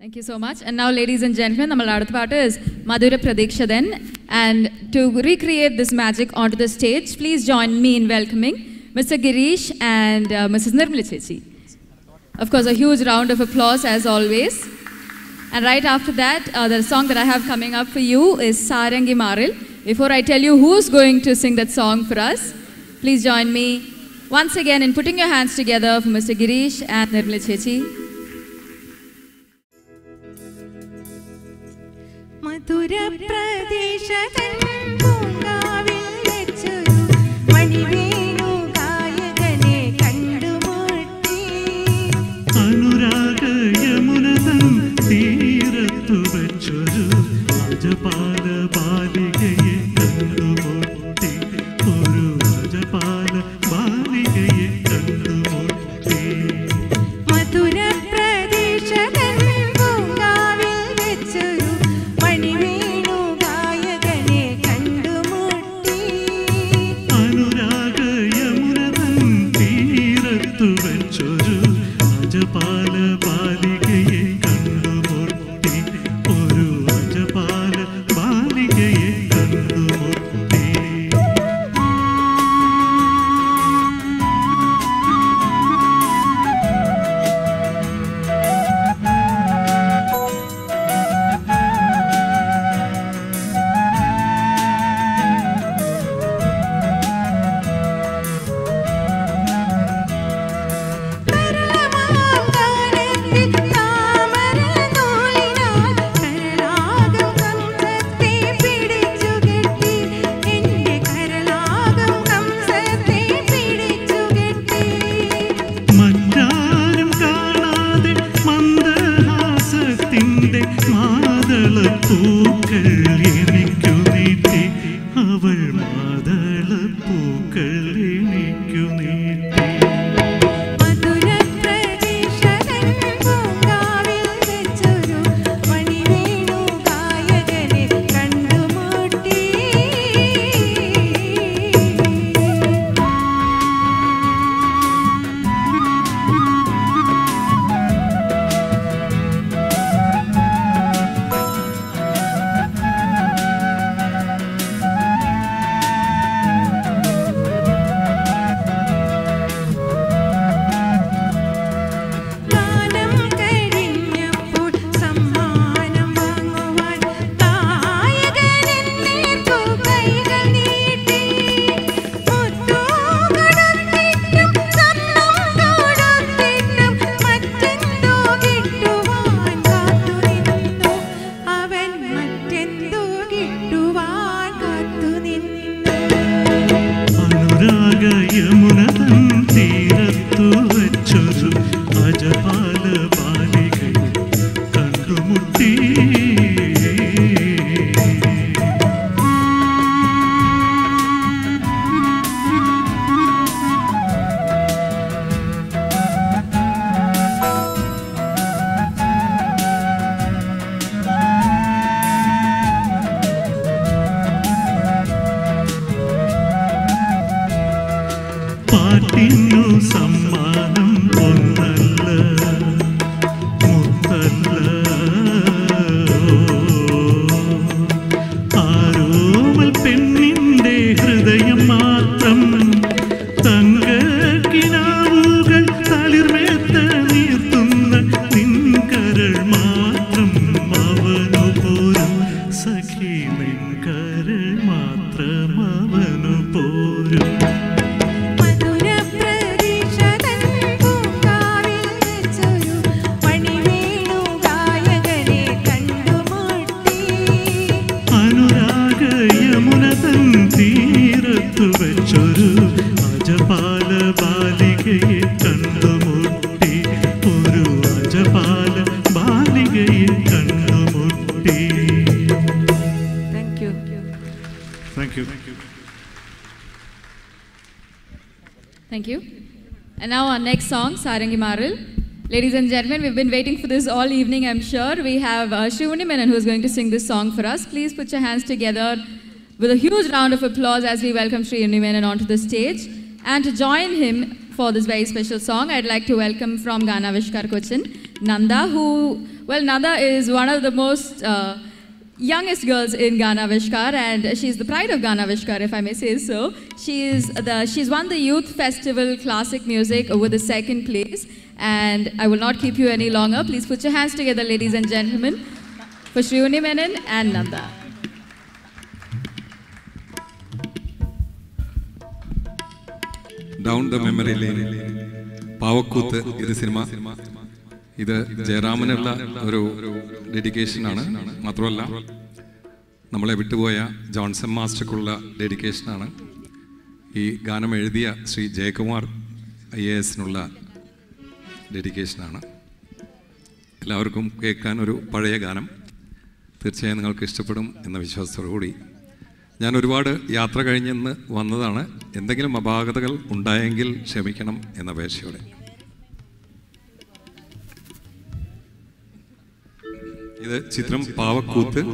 Thank you so much. And now, ladies and gentlemen, നമ്മളുടെ അടുത്ത പാട്ട് is Madhura Pradikshadhan. And to recreate this magic onto the stage, please join me in welcoming Mr. Girish and uh, Mrs. Nirmala Chechi. Of course, a huge round of applause as always. And right after that, uh, the song that I have coming up for you is Sarangi Maril. Before I tell you who's going to sing that song for us, please join me once again in putting your hands together for Mr. Girish and Nirmala Chechi. മധുരപ്രദേശതൻ പൂങ്കാവിൽ വെച്ചൊരു മണിവേണു ഗായകനെ കണ്ടുമുട്ടി അനുരാഗ യമുനതൻ തീരത്തു വച്ചൊരു രാജപാല ബാലികയെ കണ്ടുമുട്ടി ഒരു രാജപാല ബാലികയെ കണ്ടുമുട്ടി മധുരപ്രദേശതൻ പൂങ്കാവിൽ വെച്ചൊരു മണിവേണു ഗായകനെ കണ്ടുമുട്ടി അനുരാഗ യമുനതൻ തീരത്തു വച്ചൊരു രാജപാല ബാലികയെ കണ്ടുമുട്ടി ഒരു രാജപാല ബാലികയെ കണ്ടുമുട്ടി കരളമാകാരത്തിൽ താമരനൂലിനാൽ കരളാകം കംസത്തെ പിടിച്ചുകെട്ടി. എന്റെ കരളാകം കംസത്തെ പിടിച്ചുകെട്ടി. മറ്റാരും കാണാതെ മന്ദഹാസത്തിന്റെ മാതളപ്പൂക്കൾ എനിക്കു നീട്ടി അവൾ മാതളപ്പൂക്കൾ എനിക്കു നീട്ടി മധുരപ്രദേശതൻ പൂങ്കാവിൽ വെച്ചൊരു മണിവേണു ഗായകനെ കണ്ടുമുട്ടി ഗാനം കഴിഞ്ഞപ്പോൾ സമ്മാനം വാങ്ങുവാൻ നായകനെന്നെ കൈകൾ നീട്ടി മുത്തു കൊടുത്തിട്ടും സ്വർണ്ണം കൊടുത്തിട്ടും മറ്റെന്തോ കിട്ടുവാൻ കാത്തുനിന്നു അവൻ മറ്റെന്തോ കിട്ടുവാൻ കാത്തുനിന്നു അനുരാഗ യമുനതൻ തീരത്തു വച്ചൊരു അജപാല ബാലികയെ കണ്ടുമുട്ടി പാട്ടിനു സമ്മാനം ഒന്നല്ല മുത്തല്ല ആരോമൽ പെണ്ണിന്റെ ഹൃദയം മാത്രം തങ്കക്കിനാവുകൾ തളിർമേത്ത നീർത്തുന്ന നിൻകരൾ മാത്രം അവനു പോരും സഖി നിൻകരൾ മാത്രം അവനു പോരും മധുരപ്രദേശതൻ പൂങ്കാവിൽ വെച്ചൊരു മണിവേണു ഗായകനെ കണ്ടുമുട്ടി അനുരാഗ യമുനതൻ തീരത്തു വെച്ചൊരു അജപാല ബാലികയെ കണ്ടുമുട്ടി ഒരു അജപാല ബാലികയെ കണ്ടുമുട്ടി thank you thank you Thank you. And now our next song, Sarangi Maril. Ladies and gentlemen, we've been waiting for this all evening, I'm sure. We have uh, Shivani Menon who's going to sing this song for us. Please put your hands together with a huge round of applause as we welcome Shivani Menon onto the stage. And to join him for this very special song, I'd like to welcome from Ghana Vishkar Cochin, Nanda, who, well, Nanda is one of the most uh, youngest girls in Ghana Vishkar, and she's the pride of Ghana Vishkar, if I may say so. She is the, she's won the Youth Festival Classic Music with the second place, and I will not keep you any longer. Please put your hands together, ladies and gentlemen, for Sriuni Menon and Nanda. Down the memory lane പാവക്കൂത്ത് ഇത് cinema ഇത് ജയറാമനുള്ള ഒരു dedication ആണ് മാത്രമല്ല നമ്മളെ വിട്ടുപോയ Johnson മാസ്റ്റർക്കുള്ള ഡെഡിക്കേഷനാണ് ഈ ഗാനം എഴുതിയ ശ്രീ ജയകുമാർ ഐ എ എസിനുള്ള ഡെഡിക്കേഷനാണ് എല്ലാവർക്കും കേൾക്കാൻ ഒരു പഴയ ഗാനം തീർച്ചയായും നിങ്ങൾക്ക് ഇഷ്ടപ്പെടും എന്ന വിശ്വാസത്തോടു കൂടി ഞാൻ ഒരുപാട് യാത്ര കഴിഞ്ഞെന്ന് വന്നതാണ് എന്തെങ്കിലും അപാകതകൾ ഉണ്ടായെങ്കിൽ ക്ഷമിക്കണം എന്ന അപേക്ഷയോടെ ഇത് ചിത്രം പാവക്കൂത്ത്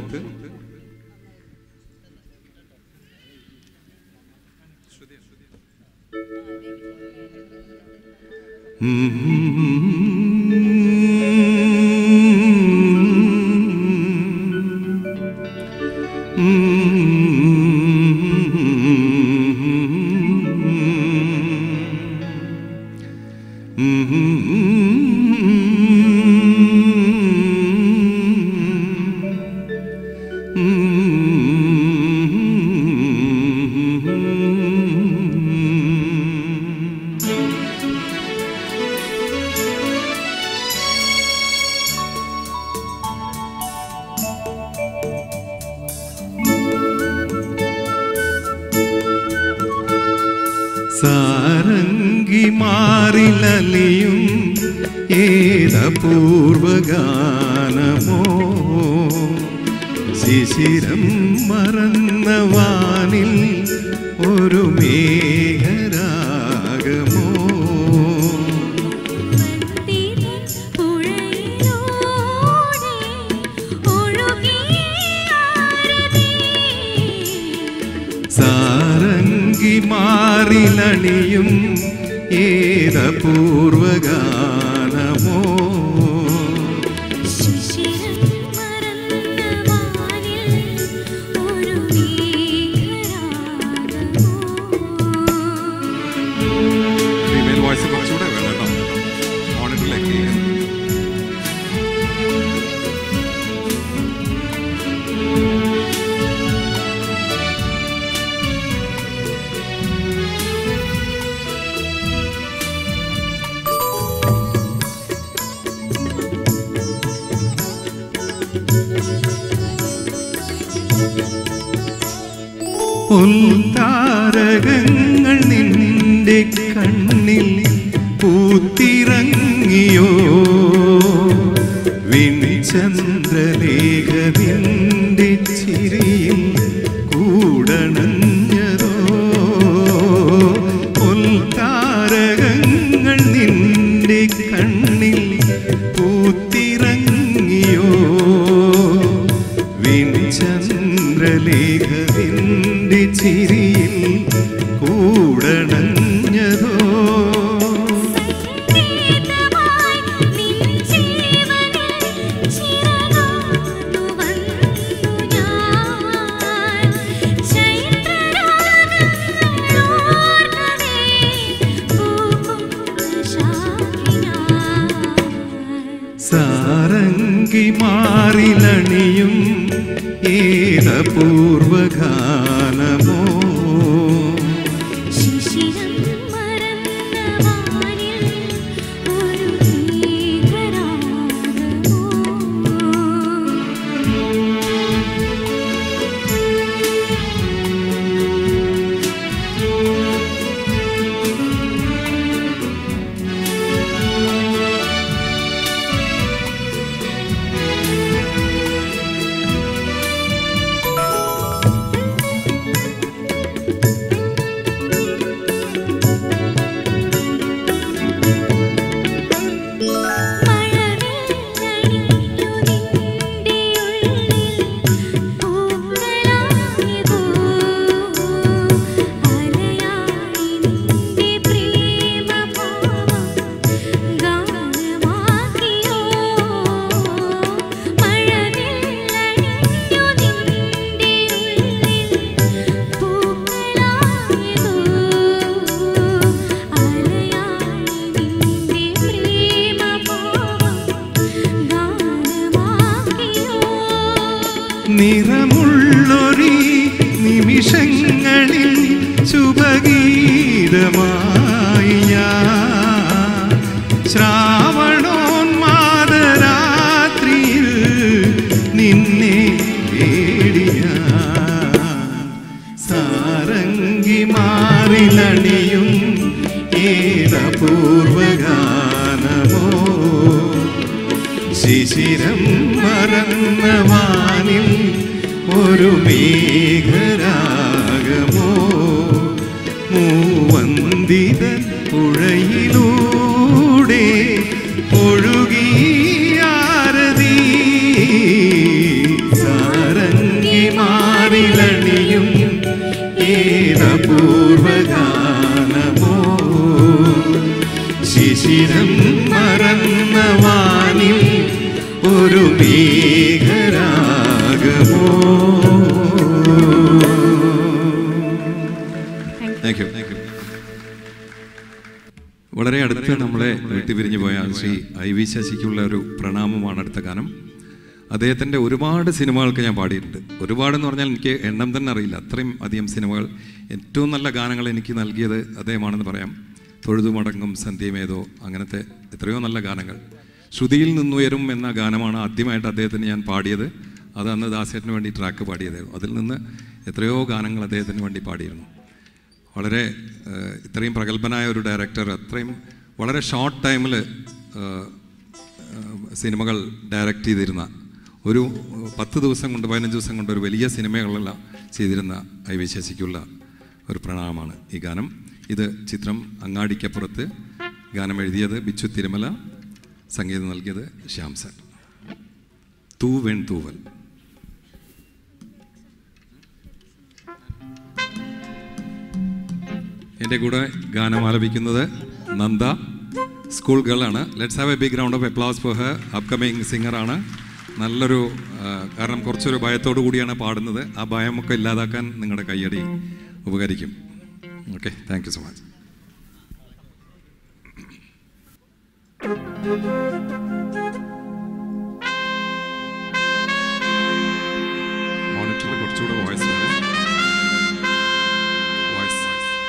സാരംഗി മാറിലലിയും ഏതപൂർവഗാനമോ ശിശിരം മറന്ന വാനിൽ ഒരു മേഘരാഗമോ വന്ദിതൻ പുഴയിലൂടെ ഒഴുകിയാരതി സാരംഗി മാറിലണിയും ഏതപൂർവഗാനമോ ശിശിരം മറന്ന വാനിൽ ഒരു മേഘരാഗമോ ഫീമെയിൽ വോയിസ് കുറച്ചുകൂടെ വേണം കേട്ടോ മോണിറ്ററിലേക്ക് ഉൽത്താരകങ്ങൾ നിന്റെ കണ്ണിൽ പൂത്തിറങ്ങിയോ വിണിചന്ദ്രലേഖ നിന്റെ ചിരിയിൽ കൂടണഞ്ഞതോ ഉൽത്താരകങ്ങൾ നിന്റെ കണ്ണിൽ പൂത്തിറങ്ങിയോ വിൻചന്ദ്രലേഖവിൻ്റെ ചിരിയിൽ കൂടണഞ്ഞതോ സംഗീതമായി നിൻ ജീവനിൽ ചിറകാർന്നു വന്നു ഞാൻ ചൈത്രരാഗങ്ങളോർക്കവേ പൂക്കുശാഖിനായി സാരംഗി മാറിലണിയും ഏതപൂർവഗാനമോ ശിശിരം മറന്ന വാനിൽ ഒരു മേഘരാഗമോ സാരംഗി നിറമുള്ളൊരി നിമിഷങ്ങളിൽ ശുഭഗീതമായി ഞാൻ ശ്രാവണോന്മാദരാത്രിയിൽ നിന്നെ തേടിയ സാരംഗി മാറിലണിയും ഏതപൂർവഗാനമോ ശിശിരം മറന്ന വാനിൽ ഒരു മേഘരാഗമോ മൂവന്തിത പുഴയിലൂടെ ഒഴുകിയാരതി സാരംഗി മാറിലണിയും ഏതപൂർവഗാനമോ ശിശിരം മറന്ന വാനിൽ ഒരു മേഘരാഗമോ താങ്ക് യു വളരെ അടുത്ത് നമ്മളെ വീട്ടിൽ പിരിഞ്ഞു പോയ ശ്രീ ഐ വി ശശിക്കുള്ള ഒരു പ്രണാമമാണ് അടുത്ത ഗാനം അദ്ദേഹത്തിൻ്റെ ഒരുപാട് സിനിമകൾക്ക് ഞാൻ പാടിയിട്ടുണ്ട് ഒരുപാടെന്ന് പറഞ്ഞാൽ എനിക്ക് എണ്ണം തന്നെ അറിയില്ല അത്രയും അധികം സിനിമകൾ ഏറ്റവും നല്ല ഗാനങ്ങൾ എനിക്ക് നൽകിയത് അദ്ദേഹമാണെന്ന് പറയാം തൊഴുതുമടങ്ങും സന്ധ്യമേതോ അങ്ങനത്തെ എത്രയോ നല്ല ഗാനങ്ങൾ ശ്രുതിയിൽ നിന്നുയരും എന്ന ഗാനമാണ് ആദ്യമായിട്ട് അദ്ദേഹത്തിന് ഞാൻ പാടിയത് അത് അന്ന് ദാസേട്ടന് വേണ്ടി ട്രാക്ക് പാടിയതായിരുന്നു അതിൽ നിന്ന് എത്രയോ ഗാനങ്ങൾ അദ്ദേഹത്തിന് വേണ്ടി പാടിയിരുന്നു വളരെ ഏഹ്, ഇത്രയും പ്രഗത്ഭനായ ഒരു ഡയറക്ടർ അത്രയും വളരെ ഷോർട്ട് ടൈമിൽ സിനിമകൾ ഡയറക്റ്റ് ചെയ്തിരുന്ന ഒരു ഏഹ്, പത്ത് ദിവസം കൊണ്ട് പതിനഞ്ച് ദിവസം കൊണ്ട് ഒരു വലിയ സിനിമകളെല്ലാം ചെയ്തിരുന്ന ഐ വി ശശിക്കുള്ള ഒരു പ്രണാമമാണ് ഈ ഗാനം ഇത് ചിത്രം അങ്ങാടിക്കപ്പുറത്ത് ഗാനം എഴുതിയത് ബിച്ചു തിരുമല സംഗീതം നൽകിയത് ശ്യാം സർ തൂവെൺ തൂവൽ എൻ്റെ കൂടെ ഗാനം ആലപിക്കുന്നത് നന്ദ സ്കൂൾ ഗേൾ ആണ് let's have a big round of applause for her upcoming സിംഗറാണ് നല്ലൊരു ആ, കാരണം കുറച്ചൊരു ഭയത്തോടു കൂടിയാണ് പാടുന്നത് ആ ഭയമൊക്കെ ഇല്ലാതാക്കാൻ നിങ്ങളുടെ കയ്യടി ഉപകരിക്കും okay thank you so much മോണിറ്ററിൽ കുറച്ചുകൂടെ വോയിസ് വേണം വോയിസ്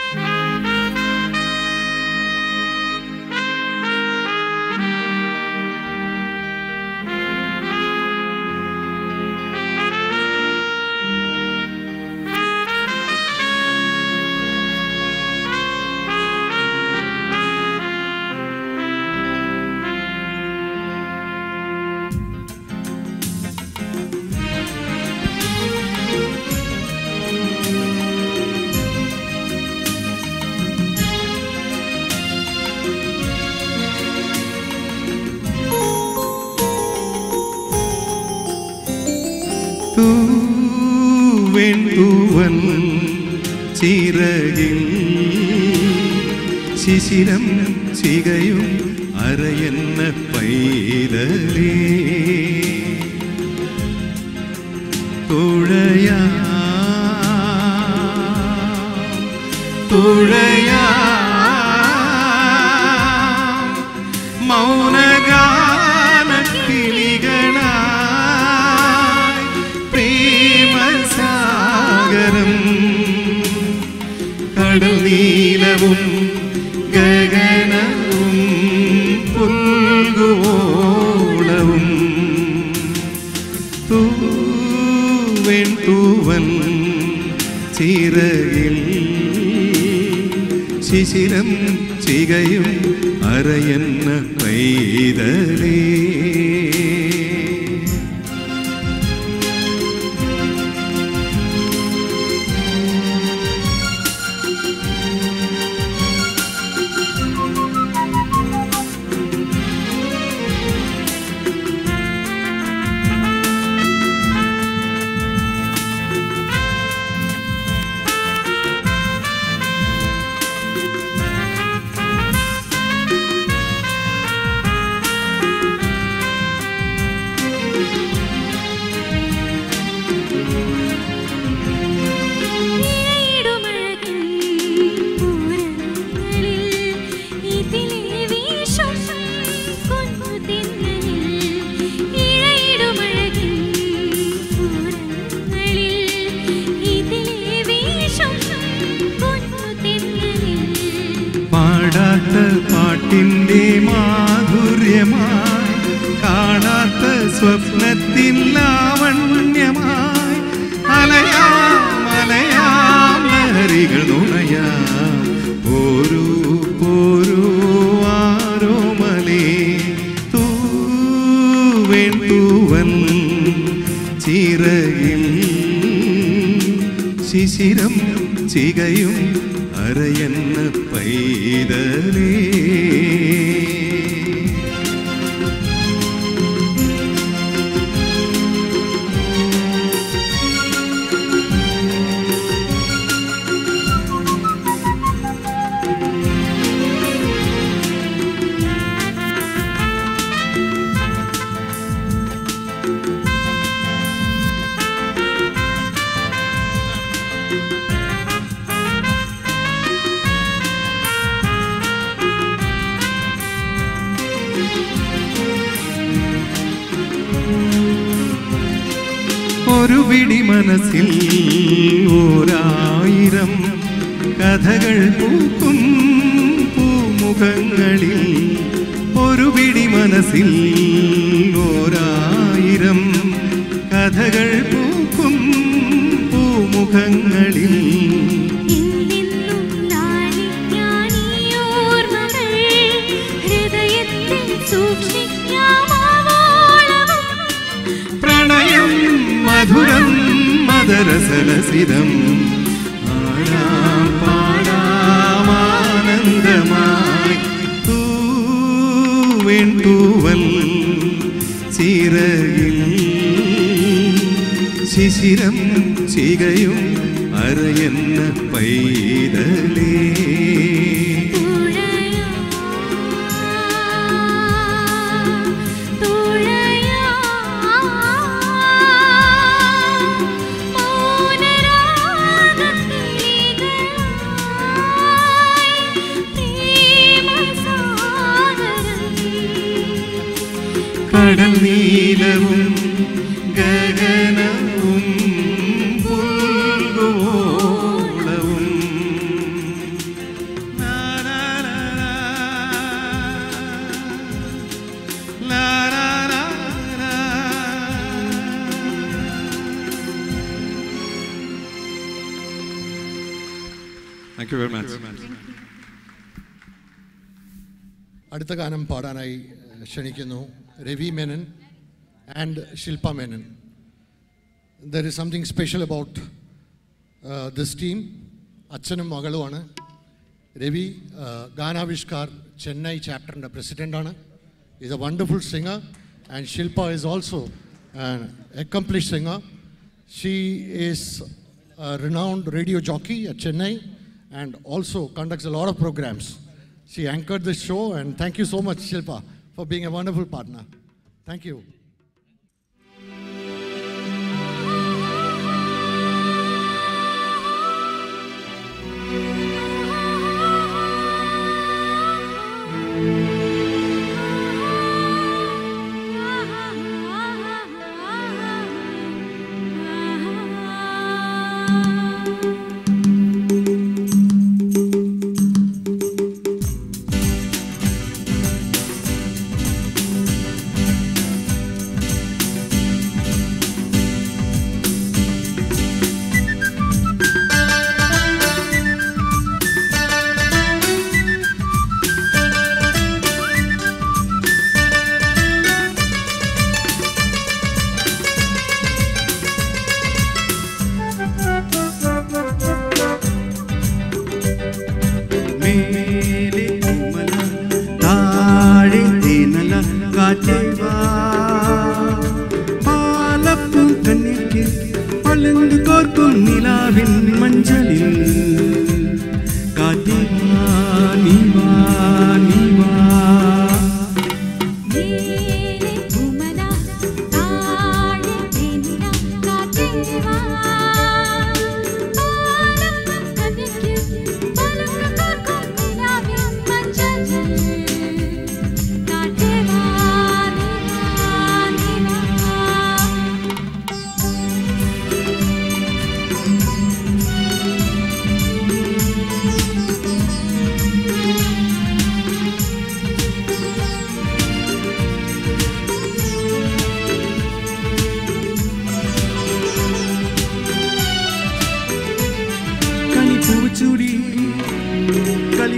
തൂവെൺതൂവൻ ചിറകിൽ ശിശിരം ചികയും അരയെന്ന പൈതലേ തുഴയാ തുഴയാ മൗനഗാന കിളികളായി പ്രേമസാഗരം കടൽ നീലവും ഗഗനവും പുൽകുവോളവും തൂവൻ തൂവൻ ചിറകിൽ ശിശിരം ചികയും അരയെന്ന പൈതലേ പാട്ടിൻ്റെ മാധുര്യമായി കാണാത്ത സ്വപ്നത്തിൻ ലാവണ്യമായി അലയാം അലയാം ലഹരികൾ നുണയാം പോരൂ പോരൂ ആരോ മലേ തൂവേൺ തൂവൻ ചിറകിൽ ശിശിരം ചികയും അരയന്ന പൈതലേ ഒരു പിടി മനസ്സിൽ ഓരായിരം കഥകൾ പൂക്കും പൂമുഖങ്ങളിൽ ഒരു പിടി മനസ്സിൽ ഓരായിരം കഥകൾ പൂക്കും പൂമുഖങ്ങളിൽ എന്നെന്നും നാളിക്കാനീ ഓർമ്മകൾ ഹൃദയത്തിൽ സൂക്ഷിക്കാമാവോളവും പ്രണയം മധുരം മദരസലസിതം ആടാം പാടാമാനന്ദമായി തൂവേൺ തൂവൽ ചിറകിൽ ശിശിരം ചികയും അരയന്ന പൈതലേ തുഴയാ തുഴയാ മൗനരാഗത്തിരികളായി പ്രേമസാഗരത്തിൽ കടൽ നീലവും ഗഗനവും പുൽകുവോളവും ലാ, ലാ, ലാ, ലാ. ലാ, ലാ, ലാ, ലാ. താങ്ക് യു വെരി മച്ച് അടുത്ത ഗാനം പാടാനായി ഏഹ്, ക്ഷണിക്കുന്നു Ravi Menon and Shilpa Menon there is something special about this team അച്ഛനും മകളുമാണ് രവി ഏഹ്, ഗാനാവിഷ്കാർ ചെന്നൈ ചാപ്റ്ററിൻ്റെ പ്രസിഡൻ്റാണ് is a wonderful singer and Shilpa is also an accomplish singer she is renowned radio jockey at Chennai and also conducts a lot of programs. She anchored this show, and thank you so much, Shilpa, for being a wonderful partner. Thank you.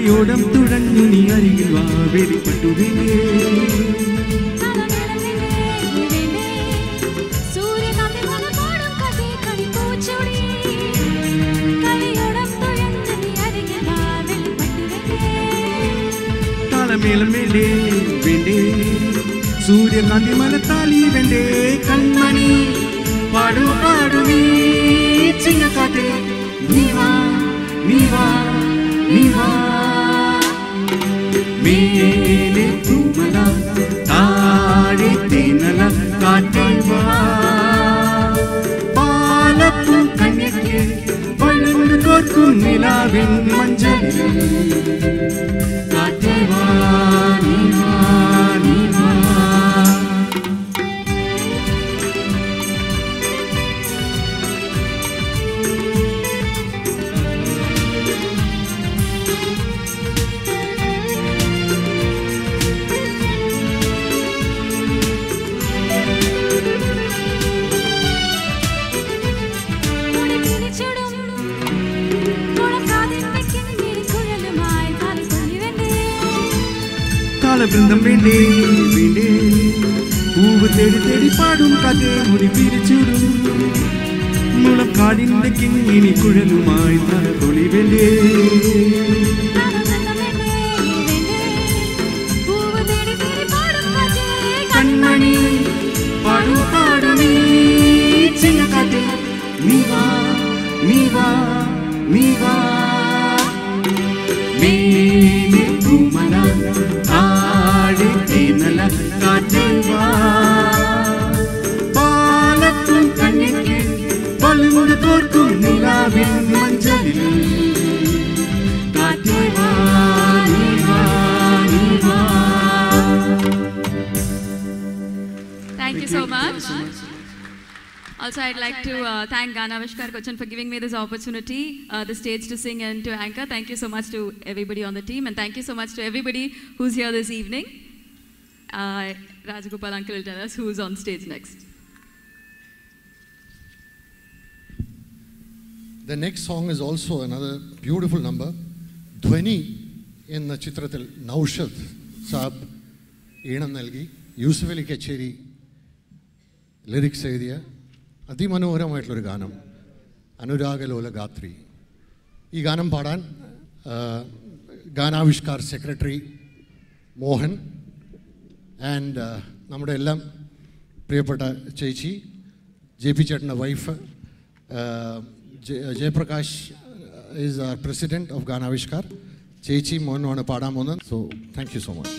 കളിയോടം തുഴഞ്ഞു നീ അരികിൽ വാ വെളിപ്പെട്ടു വീണേ താളമേളം വേണ്ടേ വേണ്ടേ സൂര്യകാന്തി മലത്താലി വേണ്ടേ കൺമണി പാടു പാടു നീ ചിങ്ങക്കാട്ടെ നീ വാ നീ വാ നീ വാ മേലെ പൂമല താഴെ തേനല കാറ്റിൽ വാ പാലപ്പും കണ്യയ്ക്ക് പഴുന്നു കോർക്കും നിലാവിൻ മഞ്ചലിൽ കാറ്റേ വാ നീ വാ നീ വാ താളവൃന്ദം വേണ്ടേ വേണ്ടേ പൂവ് തേടി തേടി പാടും കഥേ മുടി പിരിച്ചിടും മുളക്കാടിന്റെ കിങ്ങിണി കുഴലുമായി തലതൊളി വേണ്ടേ കൺമണി പാടു പാടു നീ ചിന്നക്കാട്ടെ നീ വാ നീ വാ നീ വാ മേലെ പൂമല താഴെ തേനല കാറ്റിൽ വാ പാലത്തും കണ്ണിക്ക് പളുങ്ങ് തോർക്കും നിലാവിൻ മഞ്ചലിൽ കാറ്റിൽ വാ നീ വാ നീ വാ Thank you so much. Also, I'd like to uh, thank Gana Vishkar Kochan for giving me this opportunity, uh, the stage to sing and to anchor. Thank you so much to everybody on the team, and thank you so much to everybody who's here this evening. Uh, Rajagopal uncle will tell us who's on stage next. The next song is also another beautiful number. ധ്വനി എന്ന ചിത്രത്തിൽ നൗഷദ് സാബ് ഈണം നൽകി യൂസഫ് അലി കച്ചേരി lyrics എഴുതിയ അതിമനോഹരമായിട്ടുള്ളൊരു ഗാനം അനുരാഗലോല ഗാത്രി ഈ ഗാനം പാടാൻ ആ, ഗാനാവിഷ്കാർ സെക്രട്ടറി മോഹൻ ആൻഡ് നമ്മുടെ എല്ലാം പ്രിയപ്പെട്ട ചേച്ചി ജെ പി ചേട്ടൻ്റെ wife Jayaprakash is our president of Ganavishkar ചേച്ചി മോഹനുമാണ് പാടാൻ പോകുന്നത് so thank you so much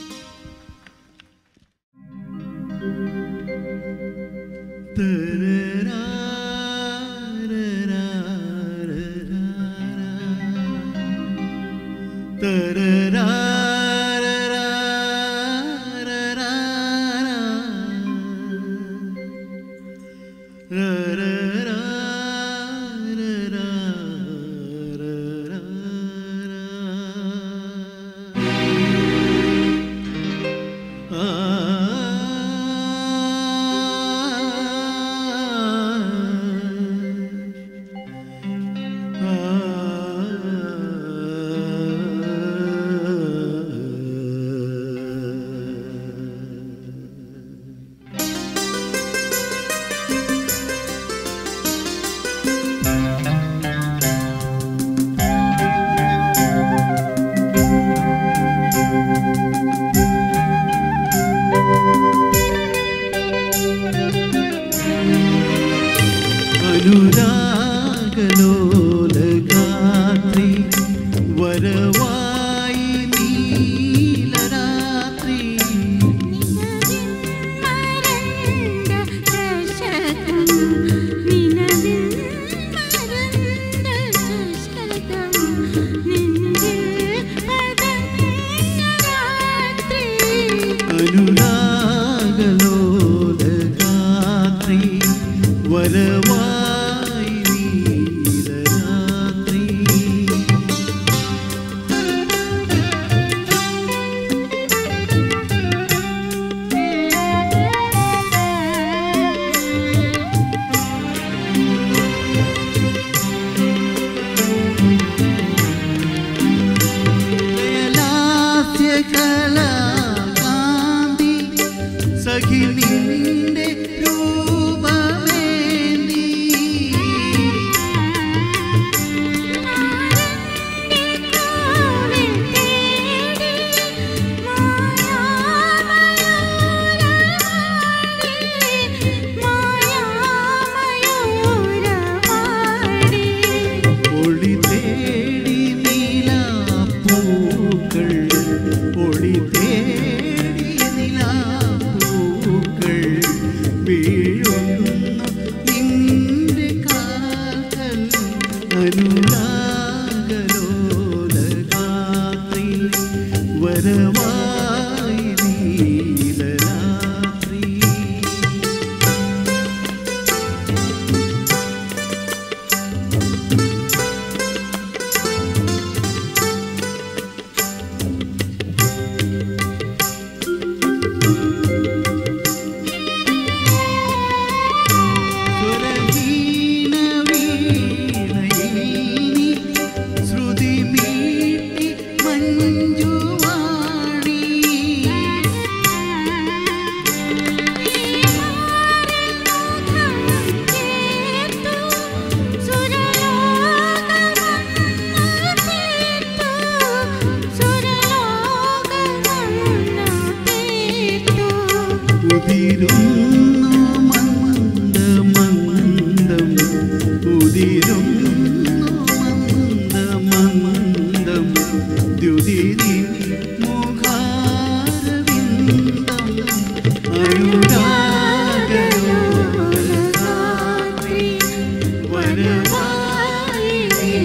അനുരാഗലോലഗാത്രി വരവായി നീലരാത്രി അനുരാഗലോലഗാത്രി വരവായി നീലരാത്രി വീഴുന്നു നിന്റെ കാൽക്കൽ അനുരാഗലോലഗാത്രി വരവായി നീലരാത്രി സ്വരഹീന വീണയിൽ നീ ശ്രുതി മീട്ടി മഞ്ജുവാണി ഉതിരുന്നു മന്ദമന്ദം ഉതിരുന്നു മന്ദമന്ദം ദ്യുതിരി മുഖാരവിന്ദം അനുരാഗലോലഗാത്രി വരവായി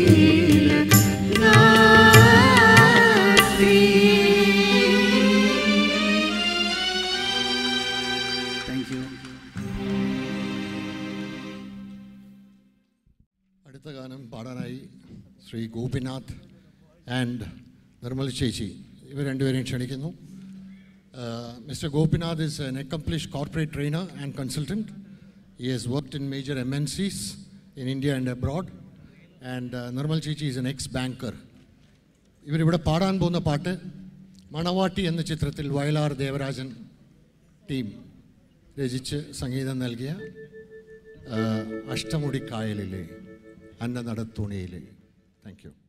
നീലരാത്രി താങ്ക് യു അടുത്ത ഗാനം പാടാനായി ശ്രീ ഗോപിനാഥ് ആൻഡ് നിർമ്മൽ ചേച്ചി ഇവർ രണ്ടുപേരെയും ക്ഷണിക്കുന്നു mister Gopinath is an accomplish corporate trainer and consultant he has worked in major M N Cs in India and abroad and Nirmal ചേച്ചി ഈസ് എൻ എക്സ് ബാങ്കർ ഇവരിവിടെ പാടാൻ പോകുന്ന പാട്ട് മണവാട്ടി എന്ന ചിത്രത്തിൽ വയലാർ ദേവരാജൻ ടീം രചിച്ച് സംഗീതം നൽകിയ ആ, അഷ്ടമുടിക്കായലിലെ അന്നനടത്തുണിയിലെ താങ്ക് യു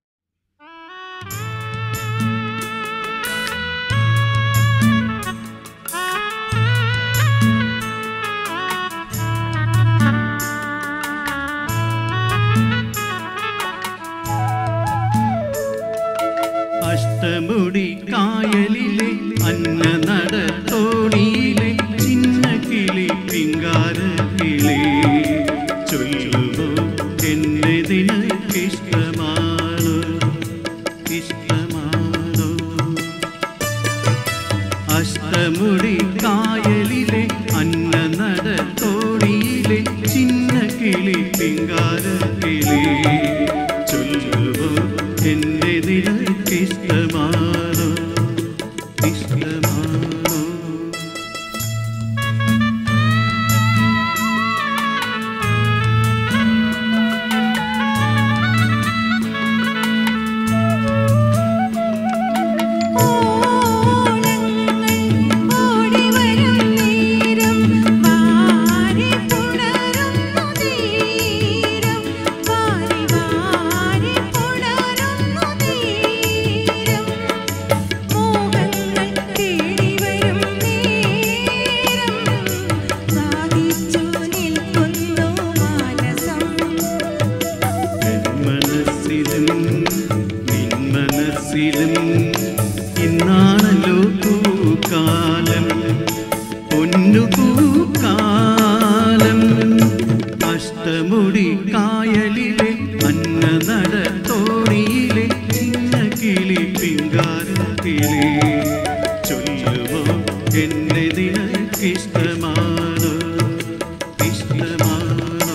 അഷ്ടമുടി കായലിലെ അന്ന നടത്തോണിയിലെ ചിന്ന കിളി പിങ്കാര കിളി ചൊല്ലുമോ എന്നെ നിനക്കിഷ്ടമാണോ ഇഷ്ടമാണോ അഷ്ടമുടി കായലിലെ അന്ന നടത്തോണിയിലെ ചിന്ന കിളി പിങ്കാര കിളി ചൊല്ലുമോ എന്നെ നിനക്കിഷ്ടമാണോ ഇഷ്ടമാണോ എൻ മനസ്സിലും നിൻ മനസ്സിലും ഇന്നാണല്ലോ പൂക്കാലം പൊന്നു പൂക്കാലം അഷ്ടമുടി കായലിലെ അന്ന നടത്തോണിയിലെ ചിന്ന കിളി പിങ്കാര കിളി ചൊല്ലുമോ എന്നെ നിനക്കിഷ്ടമാണോ ഇഷ്ടമാണോ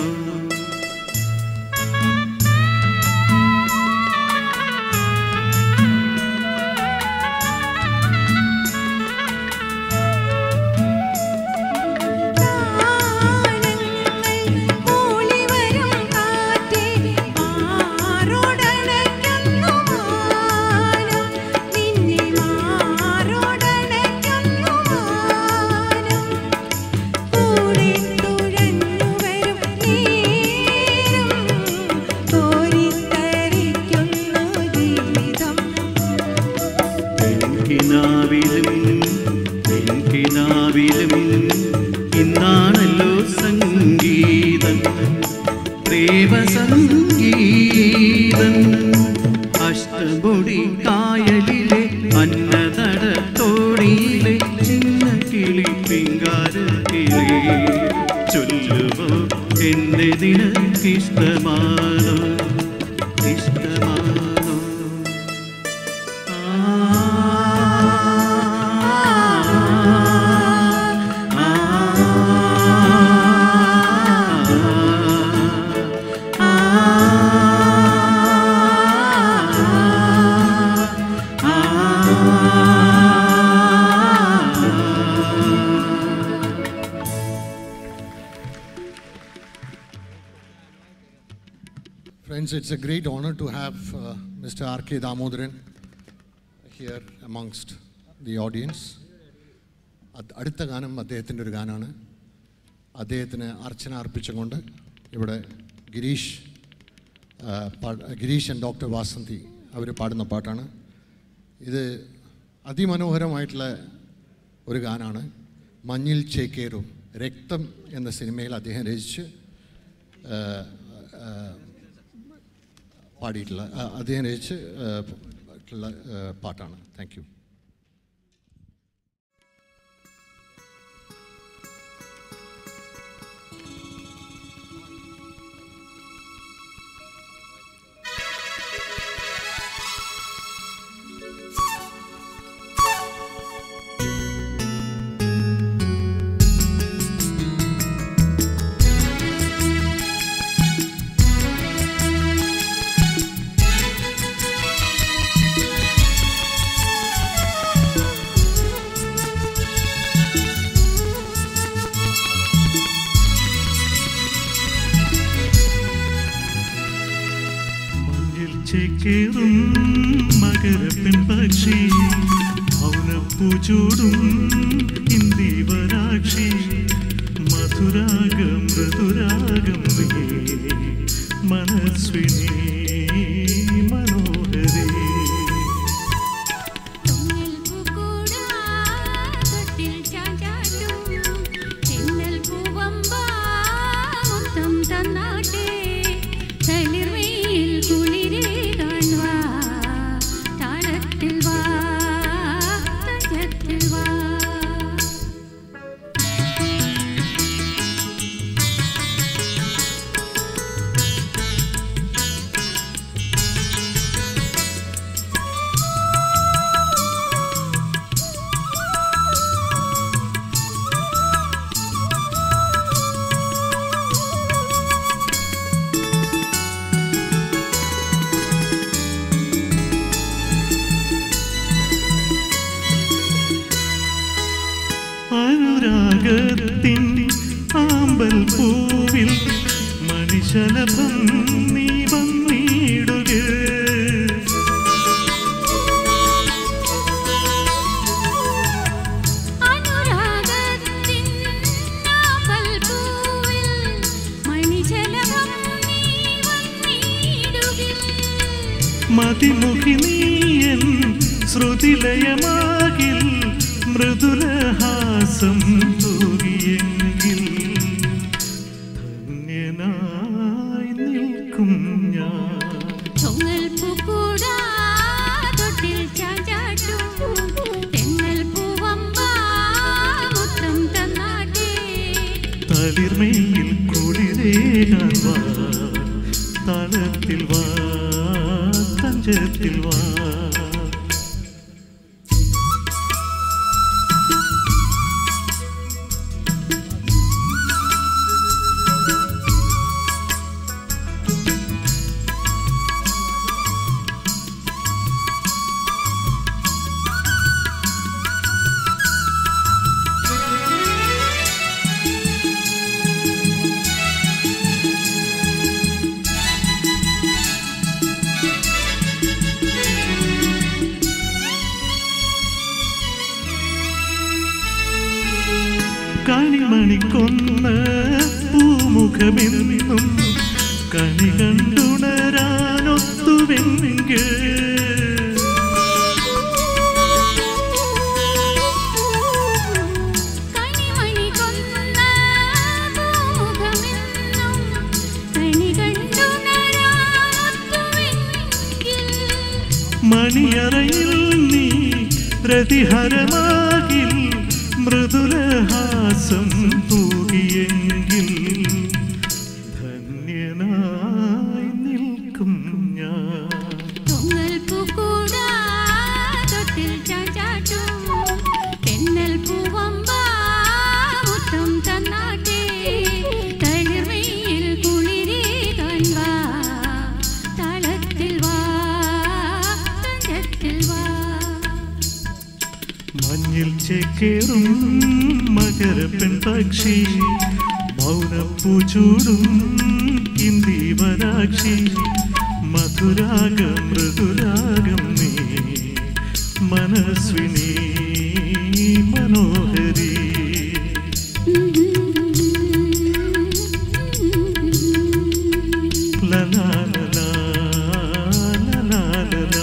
കിനാവിലും കിനാവിലും ഇന്നാണല്ലോ സംഗീതം പ്രേമസംഗീതം അഷ്ടമുടി കായലിലെ അന്നനടത്തോണിയിലെ ചിന്ന കിളി പിങ്കാര കിളി ചൊല്ലി ചൊല്ലുമോ എന്നെ നിനക്കിഷ്ടമാണോ ഇഷ്ടമാണോ Friends, it's a great honor to have uh, Mr. R.K. Damodaran here amongst the audience. അത് അടുത്ത ഗാനം അദ്ദേഹത്തിൻ്റെ ഒരു ഗാനമാണ് അദ്ദേഹത്തിന് അർച്ചന അർപ്പിച്ചുകൊണ്ട് ഇവിടെ ഗിരീഷ് ആ, പാ- ഗിരീഷ് ആൻഡ് ഡോക്ടർ വാസന്തി അവർ പാടുന്ന പാട്ടാണ് ഇത് അതിമനോഹരമായിട്ടുള്ള ഒരു ഗാനമാണ് മഞ്ഞിൽ ചേക്കേറും രക്തം എന്ന സിനിമയിൽ അദ്ദേഹം രചിച്ച് ആ, ആ, പാടിയിട്ടുള്ള ആ, അദ്ദേഹം രചിച്ച് ആ, ഉള്ള ആ, പാട്ടാണ് താങ്ക് യു മഞ്ഞിൽ ചേക്കേറും മകരപ്പെൺ പക്ഷി മൗനപ്പൂചൂടും ഇന്ദീവരാക്ഷി മധുരാഗം മൃദുരാഗം നീ മനസ്വിനി മനോഹരേ തൊങ്ങൽ പൂക്കൂടാ തൊട്ടിൽ ചാഞ്ചാടും തെന്നൽ പൂവമ്പാ മുത്തം തന്നാട്ടെ തളിർവെയിൽ കുളിരേ കാൺവാ താളത്തിൽ വാ തഞ്ചത്തിൽ വാ അനുരാഗത്തിൻ ആമ്പൽ പൂവിൽ മണിശലഭം നീ വന്നിടുക അനുരാഗത്തിൻ നാമ്പൽപ്പൂവിൽ മണിശലഭം നീ വന്നിടുകിൽ മതിമുഖി നീയൻ ശ്രുതിലയമാകിൽ മൃദുലഹാസം തൂകിയെങ്കിൽ ധന്യനായി നിൽക്കും ഞാൻ തൊങ്ങൽ പൂക്കൂടാ തൊട്ടിൽ ചാഞ്ചാടും തെന്നൽ പൂവമ്പാ മുത്തം തന്നാട്ടെ തളിർമയിൽ കുളിരേകാൻ വാ താളത്തിൽ വാ തഞ്ചത്തിൽ വാ കണിമണിക്കൊന്ന് പൂമുഖമെന്നും കണി കണ്ടുണരാനൊത്തുവെങ്കിൽ കണിമണി കൊന്ന പൂമുഖമെന്നും കണി കണ്ടുണരാനൊത്തുവെങ്കിൽ മണിയറയിൽ നീ പ്രതിഹരമാകിൽ മൃദുലഹാസം തൂകിയെങ്കിൽ ധന്യനായി നിൽക്കും ഞാൻ തൊങ്ങൽ പൂക്കൂടാ തൊട്ടിൽ ചാഞ്ചാട്ടും തെന്നൽ പൂവമ്പാ മുത്തം തന്നാട്ടെ തളിർമയിൽ കുളിരേ കാൺവാ താളത്തിൽ വാ തഞ്ചത്തിൽ വാ മഞ്ഞിൽ ചേക്കേറും മകരപ്പെൺ പക്ഷി മൗനപ്പൂചൂടും ഇന്ദീവനാക്ഷി മധുരാഗം മൃദുരാഗം നീ മനസ്വിനി മനോഹരി ലലാ ലലാ ലലാ ലലാ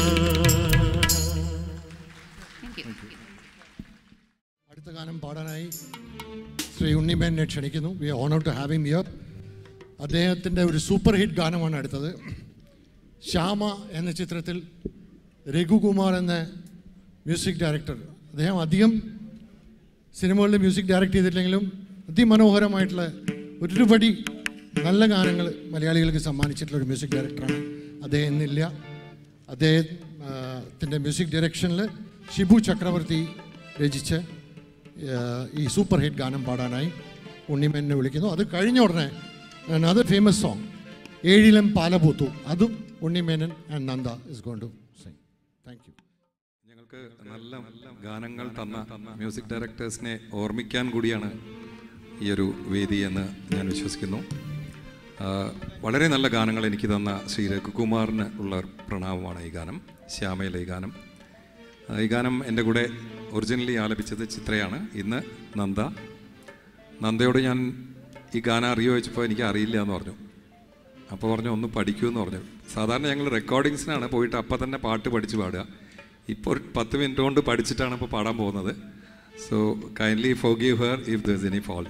അടുത്ത ഗാനം പാടാനായി ശ്രീ ഉണ്ണിമേനെ ക്ഷണിക്കുന്നു we honour to have him here അദ്ദേഹത്തിൻ്റെ ഒരു സൂപ്പർ ഹിറ്റ് ഗാനമാണ് അടുത്തത് ശ്യാമ എന്ന ചിത്രത്തിൽ രഘുകുമാർ എന്ന മ്യൂസിക് ഡയറക്ടർ അദ്ദേഹം അധികം സിനിമകളിൽ മ്യൂസിക് ഡയറക്റ്റ് ചെയ്തിട്ടില്ലെങ്കിലും അതിമനോഹരമായിട്ടുള്ള ഒരുപടി നല്ല ഗാനങ്ങൾ മലയാളികൾക്ക് സമ്മാനിച്ചിട്ടുള്ള ഒരു മ്യൂസിക് ഡയറക്ടറാണ് അദ്ദേഹം ഇന്നില്ല അദ്ദേഹത്തിൻ്റെ മ്യൂസിക് ഡയറക്ഷനിൽ ഷിബു ചക്രവർത്തി രചിച്ച് ആ, ഈ സൂപ്പർ ഹിറ്റ് ഗാനം പാടാനായി ഉണ്ണിമേനെ വിളിക്കുന്നു അത് കഴിഞ്ഞ ഉടനെ അത് ഫേമസ് സോങ് ഏഴിലം പാലപൂത്തു അതും Unni Menon and Nanda is gonna to sing thank you ഞങ്ങൾക്ക് നല്ല ഗാനങ്ങൾ തന്ന മ്യൂസിക് ഡയറക്ടേഴ്സിനെ ഓർമ്മിക്കാൻ കൂടിയാണ് ഈ ഒരു വേദി എന്ന് ഞാൻ വിശ്വസിക്കുന്നു ആ, വളരെ നല്ല ഗാനങ്ങൾ എനിക്ക് തന്ന ശ്രീ രഘുകുമാറിന് ഉള്ള ഒരു പ്രണാമമാണ് ഈ ഗാനം ശ്യാമയിലെ ഈ ഗാനം ആ, ഈ ഗാനം എൻ്റെ കൂടെ ഒറിജിനലി ആലപിച്ചത് ചിത്രയാണ് ഇന്ന് നന്ദ നന്ദയോട് ഞാൻ ഈ ഗാനം അറിയോ ചോദിച്ചപ്പോൾ എനിക്ക് അറിയില്ല എന്ന് പറഞ്ഞു അപ്പോൾ പറഞ്ഞു ഒന്ന് പഠിക്കൂ എന്ന് പറഞ്ഞു സാധാരണ ഞങ്ങൾ റെക്കോർഡിങ്സിനാണ് പോയിട്ട് അപ്പം തന്നെ പാട്ട് പഠിച്ച് പാടുക ഇപ്പോൾ ഒരു പത്ത് മിനിറ്റ് കൊണ്ട് പഠിച്ചിട്ടാണ് ഇപ്പോൾ പാടാൻ പോകുന്നത് so kindly forgive her if there any fault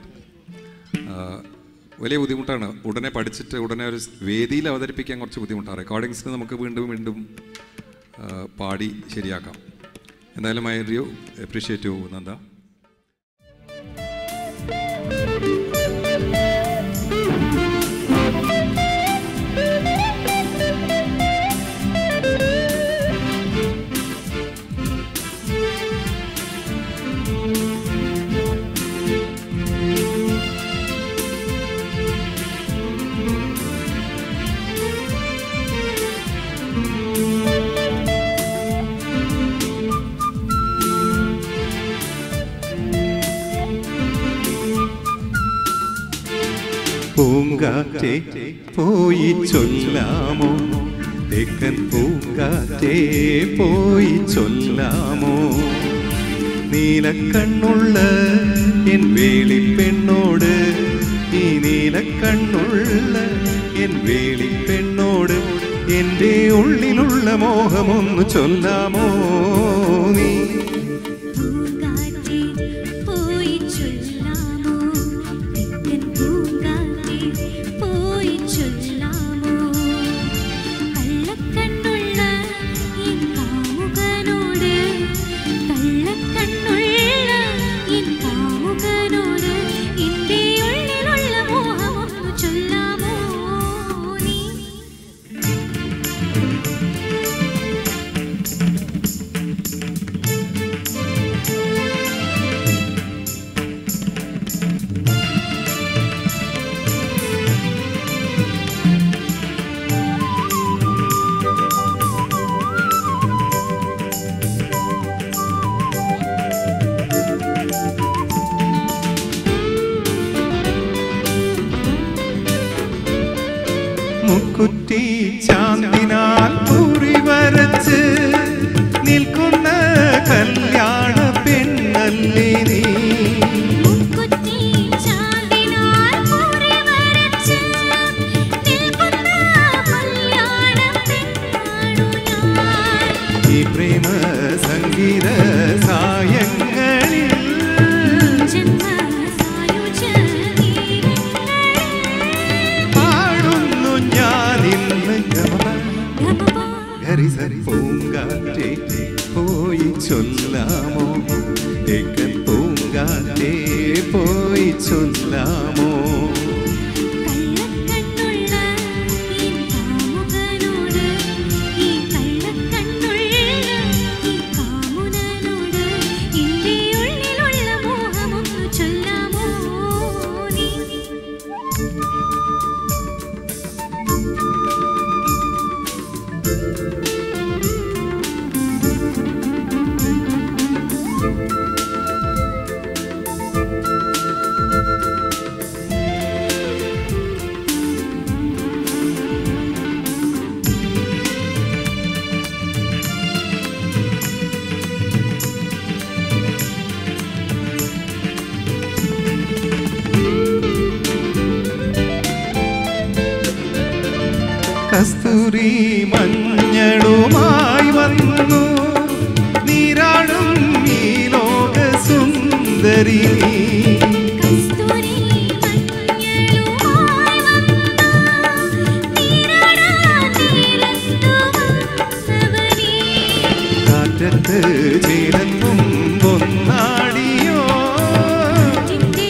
വലിയ ബുദ്ധിമുട്ടാണ് ഉടനെ പഠിച്ചിട്ട് ഉടനെ ഒരു വേദിയിൽ അവതരിപ്പിക്കാൻ കുറച്ച് ബുദ്ധിമുട്ടാണ് റെക്കോർഡിങ്സിന് നമുക്ക് വീണ്ടും വീണ്ടും ആ, പാടി ശരിയാക്കാം എന്തായാലും I really appreciate you Nanda പൂങ്കാറ്റേ പോയി ചൊല്ലാമോ തെക്കൻ പൂങ്കാറ്റേ പോയി ചൊല്ലാമോ നീലക്കണ്ണുള്ള എൻ വേളിപ്പെണ്ണോട് ഈ നീലക്കണ്ണുള്ള എൻ വേളിപ്പെണ്ണോട് എൻ്റെ ഉള്ളിലുള്ള മോഹമൊന്ന് ചൊല്ലാമോ നീ പൂങ്കാറ്റേ പോയി ചൊല്ലാമോ തെക്കൻ പൂങ്കാറ്റേ പോയി ചൊല്ലാമോ കള്ളക്കണ്ണുള്ള എൻ കാമുകനോട് കള്ളക്കണ്ണുള്ള എൻ കാമുകനോട് എൻ്റെ ഉള്ളിലുള്ള മോഹമൊന്നു ചൊല്ലാമോ നീ മുക്കുറ്റി ചാന്തിനാൽ കുറി വരച്ച് നിൽക്കുന്ന കല്യാണ പെണ്ണല്ലേ നീ മുക്കുറ്റി ചാന്തിനാൽ കുറി വരച്ച് നിൽക്കുന്ന കല്യാണ പെണ്ണാണു ഞാൻ ഈ പ്രേമ സംഗീത സായങ്ങളിൽ പാടുന്നു ഞാൻ ഇന്ന് ഗമ ചൊല്ലാമോ കള്ളക്കണ്ണുള്ള ഈ കാമുകനോട് ഈ കള്ളക്കണ്ണുള്ള ഈ കാമുകനോട് എൻ്റെ ഉള്ളിലുള്ള മോഹമൊന്നു ചൊല്ലാമോ നീ കസ്തൂരി മഞ്ഞളുമായി വന്നു നീരാടും ഈ ലോക സുന്ദരി കസ്തൂരി മഞ്ഞളുമായി വന്നു നീരാടാൻ തീരത്തു വന്നവനേ കാറ്റത്ത് ചേലത്തും ഒന്നാടിയോ നിന്റെ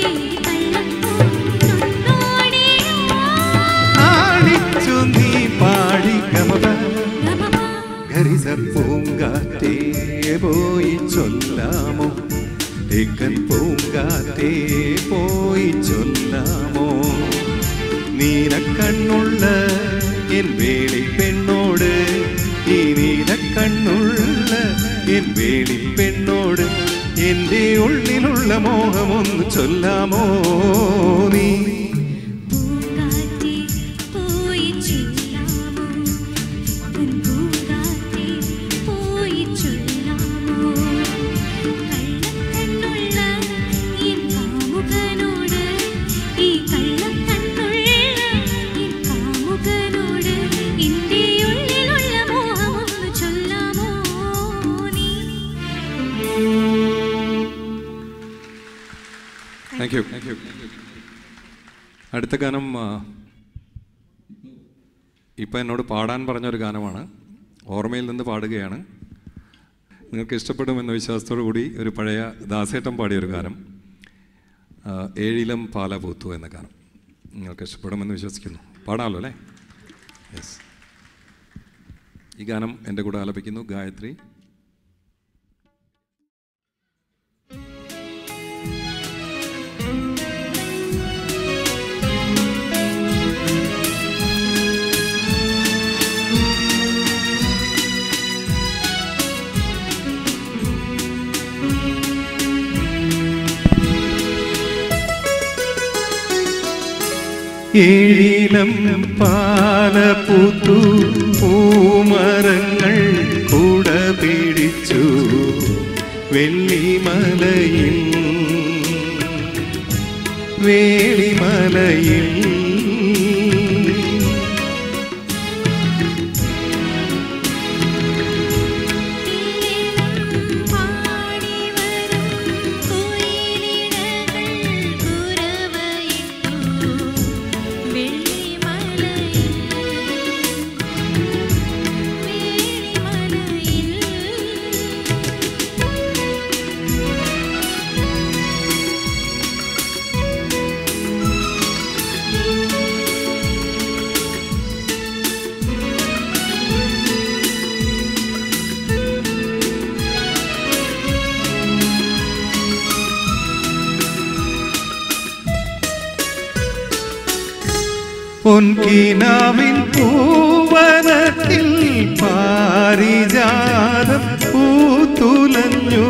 കള്ളപ്പൂന്നോടിയോ ആടിച്ചു നീ പാടി ഗമപ ഗമപ ഗരിസ പൂങ്കാറ്റേ പോയി ചൊല്ലാമോ ഏക്കൻ പൂങ്കാറ്റേ പോയി ചൊല്ലാമോ നീലക്കണ്ണുള്ള എൻ വേളി പെണ്ണോട് ഈ നീലക്കണ്ണുള്ള എൻ വേളി പെണ്ണോട് എൻ്റെ ഉള്ളിലുള്ള മോഹമൊന്ന് ചൊല്ലാമോ നീ പൂങ്കാറ്റേ പോയി ചൊല്ലാമോ പൂങ്കാറ്റേ പോയി ചൊല്ലാമോ കള്ളക്കണ്ണുള്ള ഈ കാമുകനോട് ഈ കള്ളക്കണ്ണുള്ള ഈ കാമുകനോട് എൻ്റെ ഉള്ളിലുള്ള മോഹമൊന്നു ചൊല്ലാമോ നീ താങ്ക് യു അടുത്ത ഗാനം ആ, ഇപ്പം എന്നോട് പാടാൻ പറഞ്ഞൊരു ഗാനമാണ് ഓർമ്മയിൽ നിന്ന് പാടുകയാണ് നിങ്ങൾക്ക് ഇഷ്ടപ്പെടുമെന്ന വിശ്വാസത്തോടു കൂടി ഒരു പഴയ ദാസേട്ടൻ പാടിയൊരു ഗാനം ആ, ഏഴിലം പാല പൂത്തു എന്ന ഗാനം നിങ്ങൾക്ക് ഇഷ്ടപ്പെടുമെന്ന് വിശ്വസിക്കുന്നു പാടാമല്ലോ അല്ലേ യെസ് ഈ ഗാനം എൻ്റെ കൂടെ ആലപിക്കുന്നു ഗായത്രി ഏഴിലം പാല പൂത്തു പൂമരങ്ങൾ കൂട പിടിച്ചു വെള്ളിമലയിൽ വേളിമലയിൽ പാടി വരും കുയിലിടകൾ കുരവയിട്ടു വെള്ളിമലയിൽ പൊൻകിനാവിൻ പൂവനത്തിൽ പാരിജാതം പൂത്തുലഞ്ഞു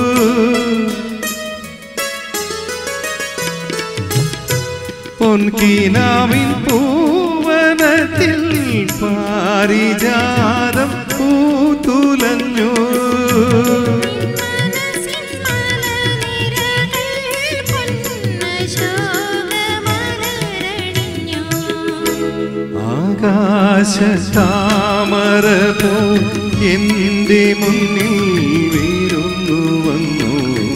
പൊൻകിനാവിൻ പൂവനത്തിൽ പാരിജാതം പൂത്തുലഞ്ഞു മനസ്സിൻ മലനിരകൾ പൊന്നശോകമലരണിഞ്ഞു ആകാശ താമര പോ എന്റെ മുന്നിൽ വീരുന്നു വന്നു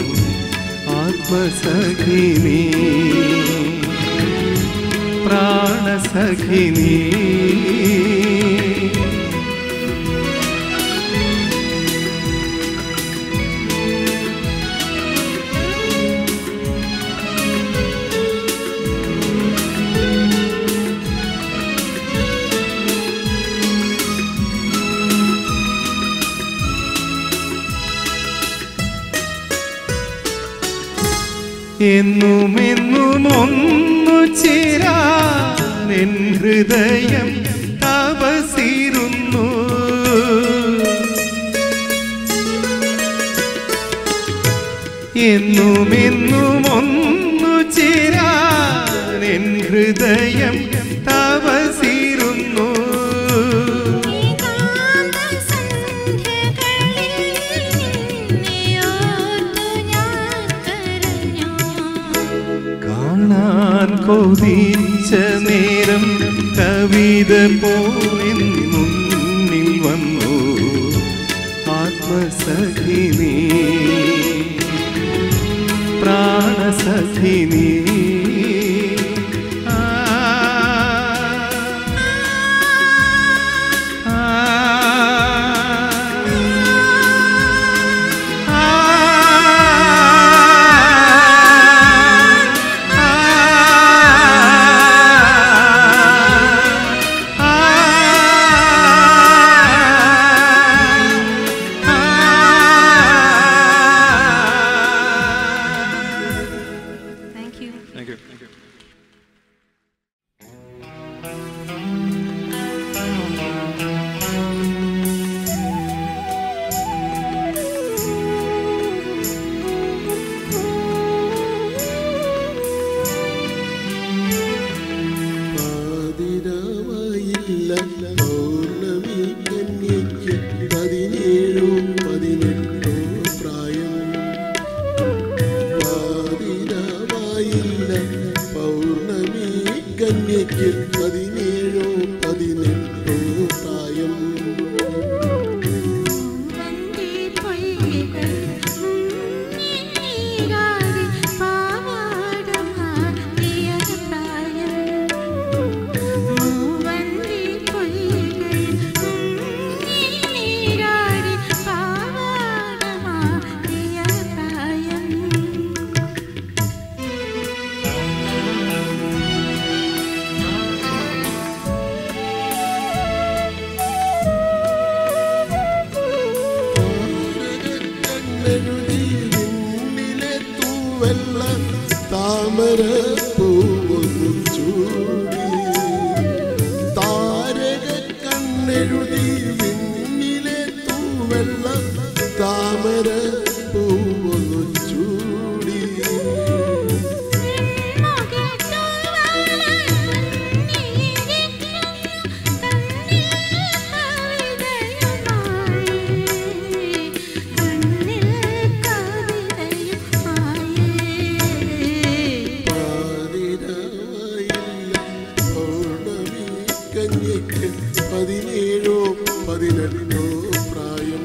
ആത്മസഖിനി പ്രാണസഖിനി എന്നും എന്നും ഒന്നു ചേരാൻ എൻ ഹൃദയം തപസിരുന്നു എന്നും എന്നും ഒന്നു ചേരാൻ എൻ ഹൃദയം തപസിരുന്നു ഏകാന്ത സന്ധ്യകളിൽ നിന്നെയോർത്തു ഞാൻ കരഞ്ഞു കാണാൻ കൊതിച്ച നേരം കവിത പോലിൻ മുന്നിൽ വന്നു ആത്മസഖിനി പ്രാണസഖിനി ആ, ആ, താങ്ക് യു താങ്ക് യു പാതിരാവായില്ല പൗർണമി കന്യയ്ക്ക് പതിനേഴോ പതിനെട്ടോ പ്രായം പാതിരാവായില്ല പൗർണമി കന്യയ്ക്ക് പതിനേഴോ പതിനെട്ടോ പ്രായം വന്ദേ പൊയ്കൾ നീരാടി പാവാടമാടിയ പ്രായം മൂവന്തി പൊയ്കൾ നീരാടി പാവാടമാടിയ പ്രായം കണ്ണെഴുതി വിണ്ണിലെ തൂവെള്ള താമര പൂവൊന്നു ചൂടി താരക കണ്ണെഴുതി വിണ്ണിലെ തൂവെള്ള താമര പൂവൊന്നു ചൂടി പാതിരായില്ല പൗർണമി കന്യയ്ക്ക് പതിനേഴോ പതിനെട്ടോ പ്രായം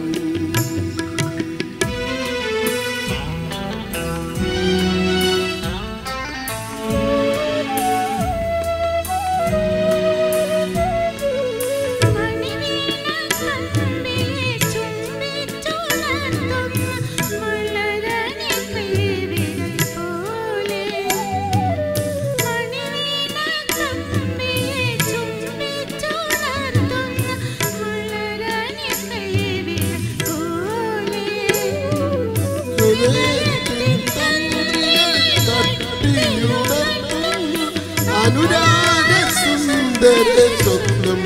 ഹൃദയത്തിൻ തന്ത്രികൾ തട്ടിയുണർത്തുന്നു അനുരാഗ സുന്ദര സ്വപ്നം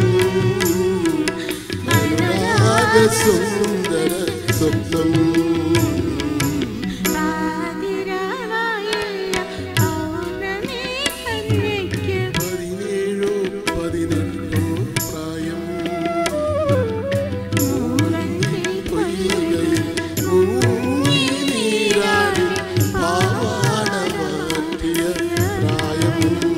അനുരാഗ സുന്ദര സ്വപ്നം പതിനേഴോ പതിനെട്ടോ പ്രായം പൊയ്കയിൽ മുങ്ങി നീരാടി പാവാട മാറ്റിയ പ്രായം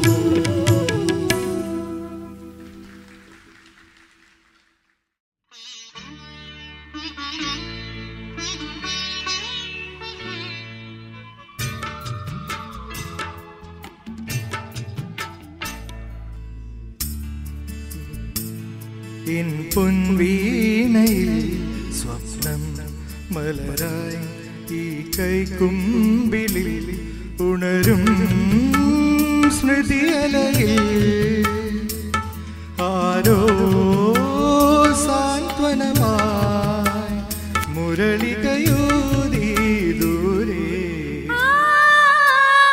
എൻ പൊൻവീണയിൽ സ്വപ്നം മലരായി ഈ കൈക്കുമ്പിളിൽ ഉണരും സ്മൃതിയലയിൽ ആരോ സാന്ത്വനമായി മുരളികയൂതി ദൂരെ ആ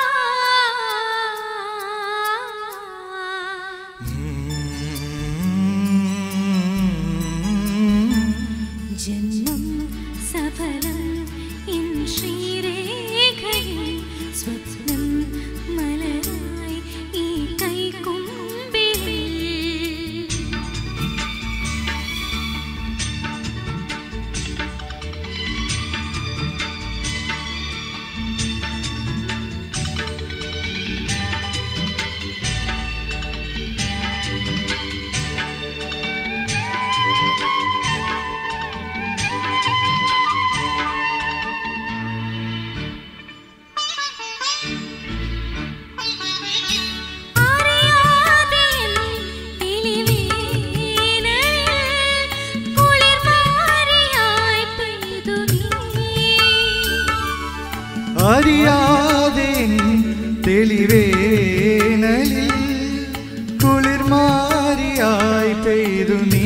മഴയായി പെയ്തു നീ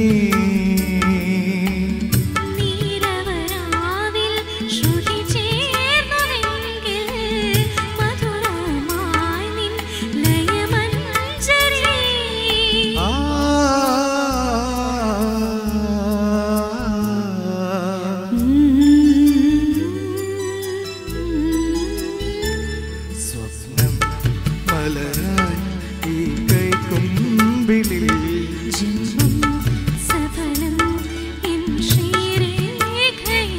നീരവരാവിൽ ശ്രുതി ചേർന്നുവെങ്കിൽ മധുരമായി നിൻ ലയമഞ്ജരി ആ സ്വപ്നം മലരായി ഈ കൈക്കുമ്പിളിൽ ജന്മം സഫലം എൻ ശ്രീരേഖയിൽ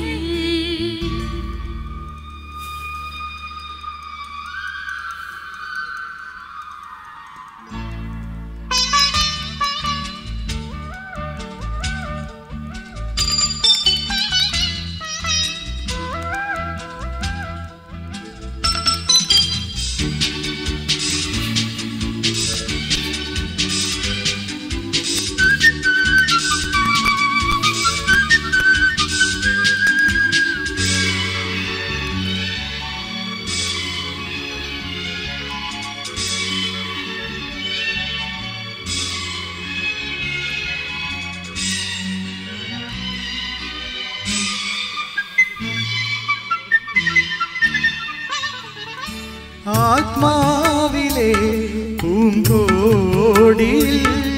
ആത്മാവിലെ പൂങ്കോടിയിൽ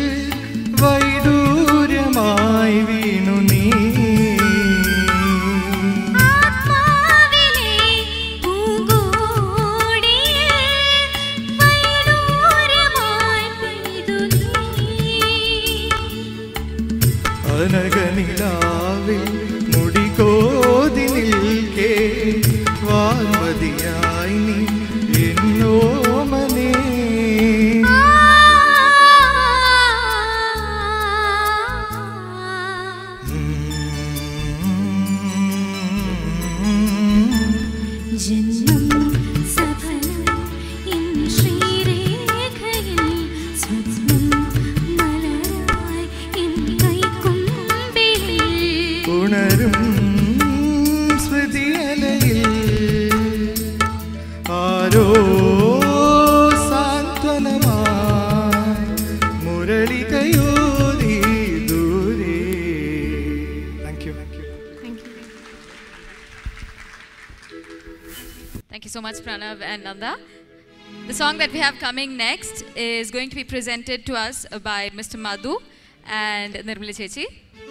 വൈഡൂര്യമായി വീണു നീ ആത്മാവിലെ പൂങ്കോടിയിൽ വൈഡൂര്യമായി പെയ്തു നീ അനകനിലാവിൽ മുടികോതി നിൽക്കേ വാൽമതിയായി നീ എന്നോമനേ ജന്മം സഫലം എൻ ശ്രീരേഖയിൽ സ്വപ്നം മലരായി എൻ കൈക്കുമ്പിളിൽ ഉണരും സ്മൃതിയലയിൽ ആരോ സാന്ത്വനമായി മുരളികയോതി ദൂരെ thank you Thank you so much, Pranav and Nanda. The song that we have coming next is going to be presented to us by Mr. Madhu and Nirmala Chechi.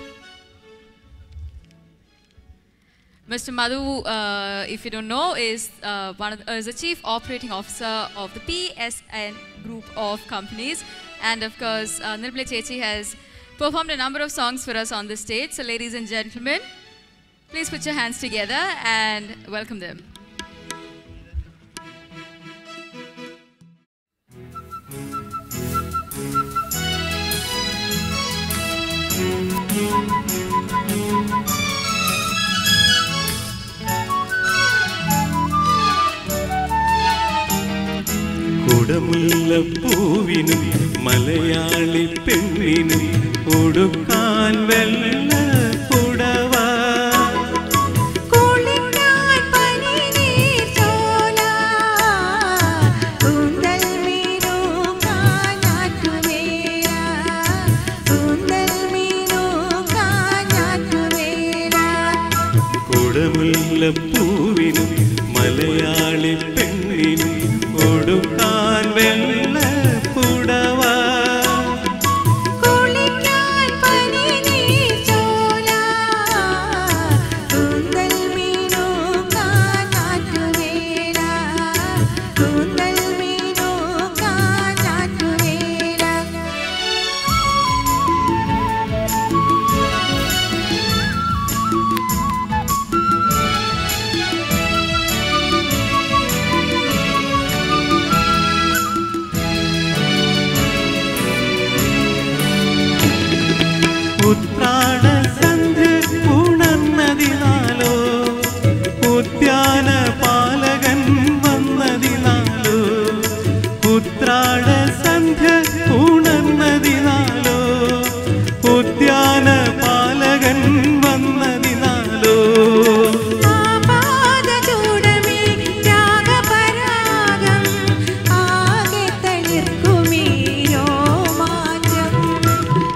Mr. Madhu, uh, if you don't know, is uh, one of the, is the chief operating officer of the PSN group of companies, and of course, uh, Nirmala Chechi has performed a number of songs for us on the stage. So, ladies and gentlemen, please put your hands together and welcome them. കുടമുല്ലപ്പൂവിനും മലയാളി പെണ്ണിനും ഉടുക്കാൻ വെള്ള പുടവ കുളിക്കാൻ പനിനീർ ചോല കൂന്തൽ മീനൂക്കാൻ ഞാറ്റുവേല കൂന്തൽ മീനൂക്കാൻ ഞാറ്റുവേല കുടമുല്ലപ്പൂവിനും മലയാളി പെണ്ണിനും ഉടുക്കാൻ വെള്ള പുടവ കുളിക്കാൻ പനിനീർ ചോല കൂന്തൽ മീനൂക്കാൻ ഞാറ്റുവേല കൂന്തൽ മീനൂക്കാൻ ഞാറ്റുവേല ഉത്രാട സന്ധ്യ ഉണർന്നതിനാലോ ഉദ്യാന പാലകൻ വന്നതിനാലോ ഉത്രാട സന്ധ്യ ഉണർന്നതിനാലോ ഉദ്യാന പാലകൻ വന്നതിനാലോ ആപാദചൂടമേ രാഗപരാഗം ആകെ തളിർക്കുമീ രോമാഞ്ചം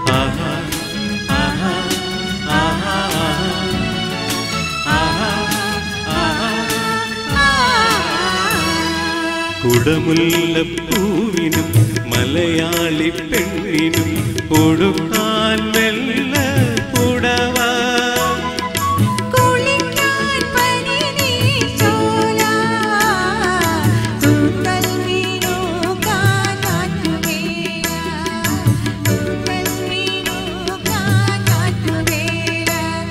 കുടമുല്ലപ്പൂവിനും മലയാളി പെണ്ണിനും ഒടുക്കാൻ വെള്ള പുടവ കുളിക്കാൻ പനിനീർച്ചോല കൂന്തൽ മീനൂക്കാൻ ഞാറ്റുവേല കൂന്തൽ മീനൂക്കാൻ ഞാറ്റുവേല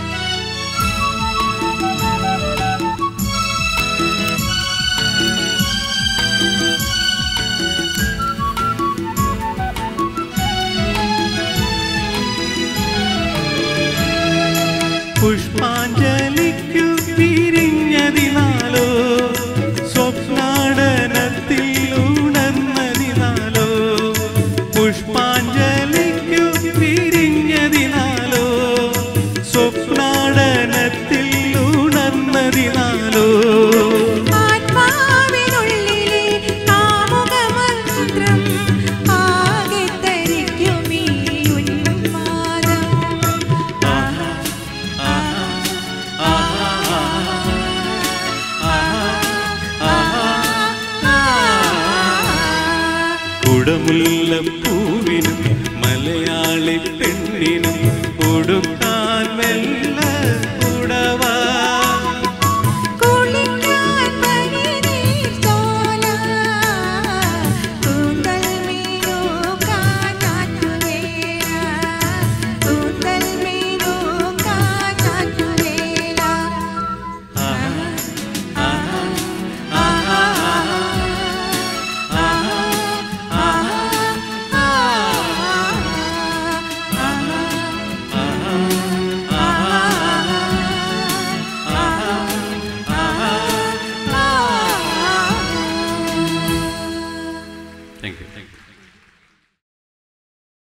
പുഷ്പാഞ്ജലിക്കു പിരിഞ്ഞതിനാലോ സ്വപ്നാടനത്തിൽ ഉണർന്നതിനാലോ പുഷ്പാഞ്ജലിക്കു പിരിഞ്ഞതിനാലോ സ്വപ്നാടനത്തിൽ ഉണർന്നതിനാലോ ആത്മാവിനുള്ളിലെ കാമുകമന്ത്രം ആകെ തരിക്കുമീ ഉന്മാദം കുടമുല്ലപ്പൂവിനും